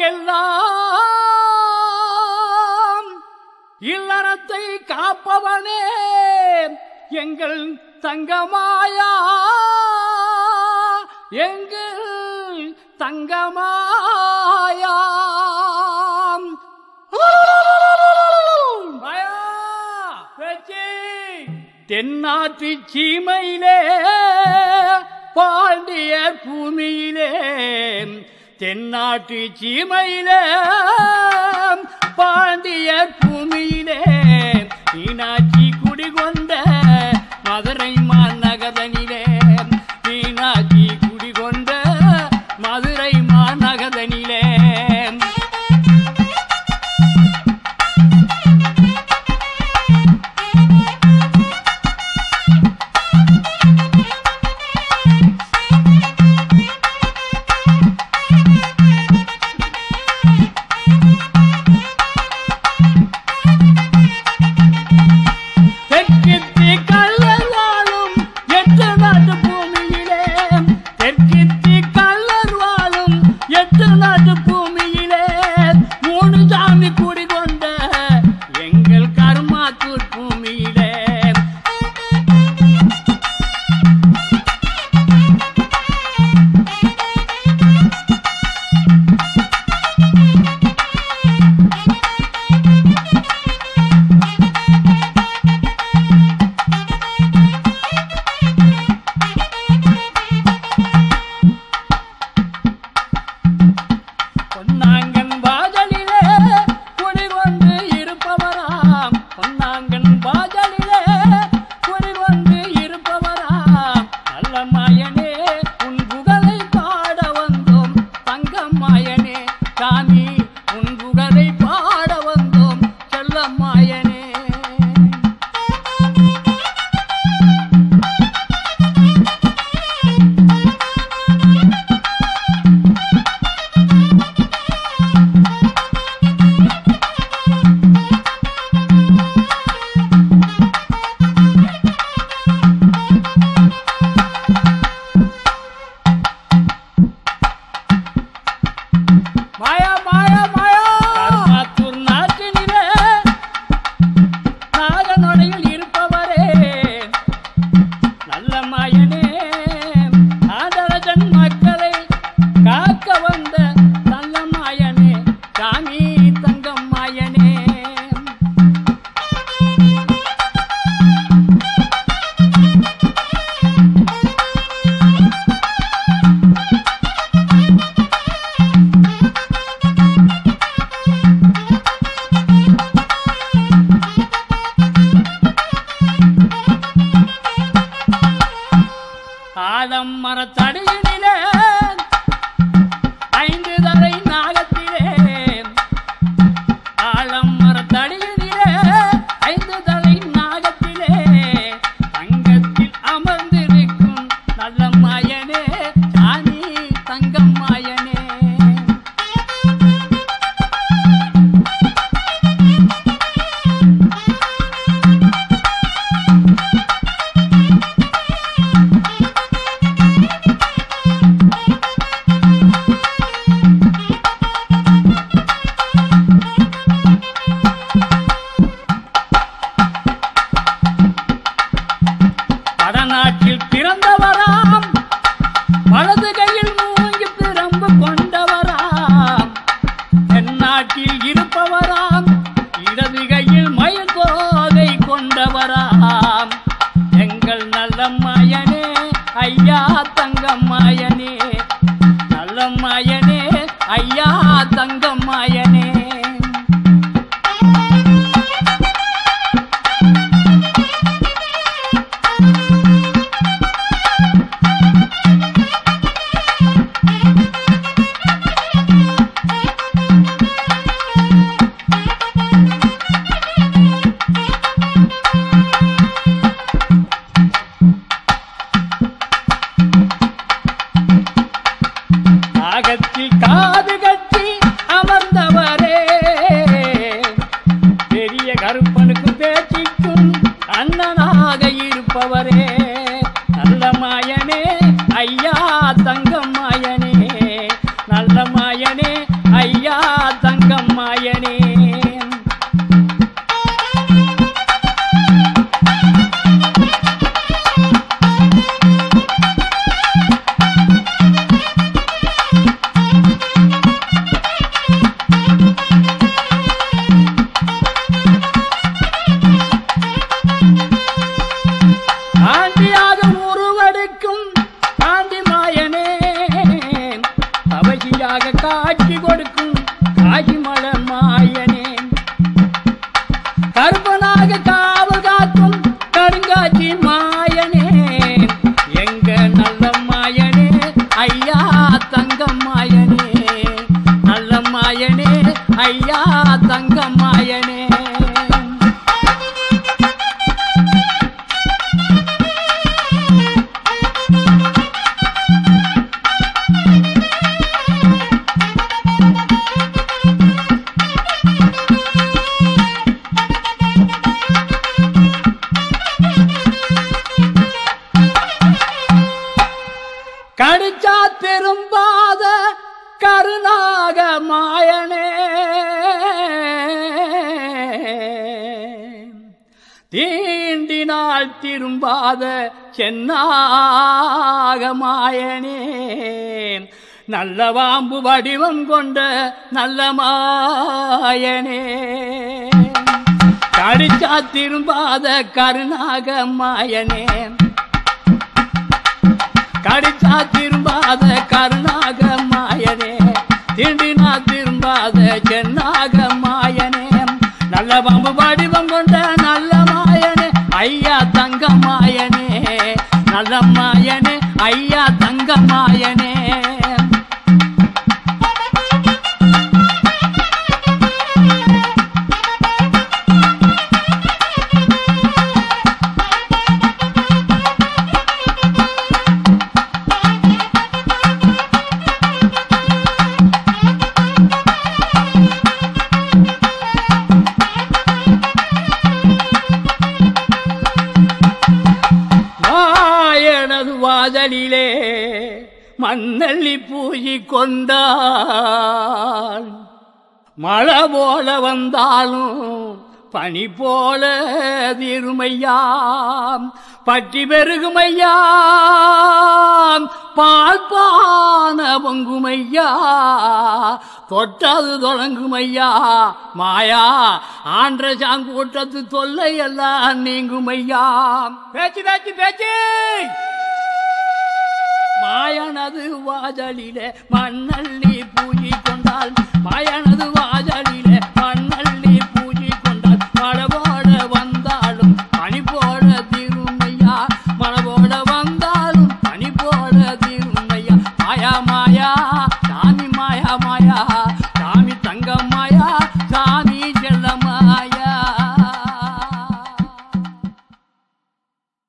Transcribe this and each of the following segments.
எல்லாம் இல்லறத்தை காப்பவனே எங்கள் தங்கமாயா எங்கள் தங்கமாயா மாயா, பேச்சி. தென்னாட்டு சீமையிலே பாண்டிய பூமியிலே தென்னாட்டு சீமையிலே பாண்டிய பூமியிலே மீனாட்சி குடிகொண்ட மதுரை மாநகரனிலே மீனாட்சி குடிகொண்ட மதுரை மாநகரனிலே தெற்கித்தி கள்ளர் வாழும் எட்டு நாட்டு பூமியிலே தெற்கித்தி கள்ளர் வாழும் எட்டு நாட்டு பூமியிலே மூணு சாமி குடிகொண்ட எங்கள் கர்மாத்தூர் பூமியிலே பொன்னாங்கன் வாஜலிலே குடிகொண்டு இருப்பவராம் பொன்னாங்கன் வாஜலிலே குடிகொண்டு இருப்பவராம் நல்ல மாயனே உன் புகழை பாட வந்தோம் தங்கம் மாயனே சாமி உன் புகழை பாட வந்தோம் செல்ல மாயனே மாயா மாயா மாயா கர்மாத்தூர் நாட்டினிலே நாகநொடையில் இருப்பவரே நல்ல மாயனே ஆதரஜன் மக்களை காக்க வந்த நல்ல மாயனே சாமி தங்கம் மாயனே ஆலம் மரத்தடியினிலே ஐந்து தலை நாகத்திலே ஆலம் மரத்தடியினிலே ஐந்து தலை நாகத்திலே தங்கத்தில் அமர்ந்திருக்கும் நல்ல மாயனே சாமி தங்கம் மாயனே வடநாட்டில் பிறந்தவராம் வலது கையில் மூங்கி பிரம்பு கொண்டவராம் தென்னாட்டில் இருப்பவராம் இடது கையில் மயில் கோதை கொண்டவராம் எங்கள் நல்ல மாயனே ஐயா தங்கம் மாயனே நல்ல மாயனே ஐயா தங்கம் மாயனே நாகத்தில் காது கட்டி அமர்ந்தவரே பெரிய கருப்பனுக்கும் பேச்சிக்கும் அண்ணனாக இருப்பவரே நல்ல மாயனே ஐயா தங்கம் மாயனே நல்ல மாயனே ஐயா தங்கம்மாயனே நல்ல மாயனே ஐயா தங்கம்மாயனே கடிச்சா திரும்பாத கருணாக மாயனே தீண்டினால் திரும்பாத சென்னாக மாயனே நல்ல வாம்பு வடிவம் கொண்ட நல்ல மாயனே கடிச்சா திரும்பாத கருணாக மாயனே கடிச்சா திரும்பாத கருணாக மாயனே திண்டினா திரும்பாத சென்னாக மாயனே நல்ல பாம்பு வடிவம் கொண்ட நல்ல மாயனே ஐயா தங்க மாயனே நல்ல மாயனே ஐயா தங்க மாயனே மாயனது வாதலிலே மண்ணள்ளி பூஜி கொண்டான் மழை போல வந்தாலும் பனி போல திருமையாம் பட்டி பெருகுமையாம் பால் பான பொங்குமையா தொட்டது தொடங்குமையா மாயா ஆன்ற சாங்கூட்டத்து தொல்லை எல்லாம் நீங்குமையா பேச்சு பேச்சு பேச்சு மாயனது வாஜலிலே மண்ணள்ளி பூஜி கொண்டால் மாயனது வாஜலிலே மண்ணள்ளி பூஜி கொண்டால் மழபோட வந்தாலும் பனி போட திருமையா மழபோட வந்தாலும் பனி போட திருமையா மாயா மாயா சாமி மாயா மாயா சாமி தங்க மாயா சாமி செல்ல மாயா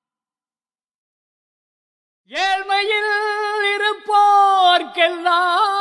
ஏழ்மையில் இருப்போர்க்கெல்லாம்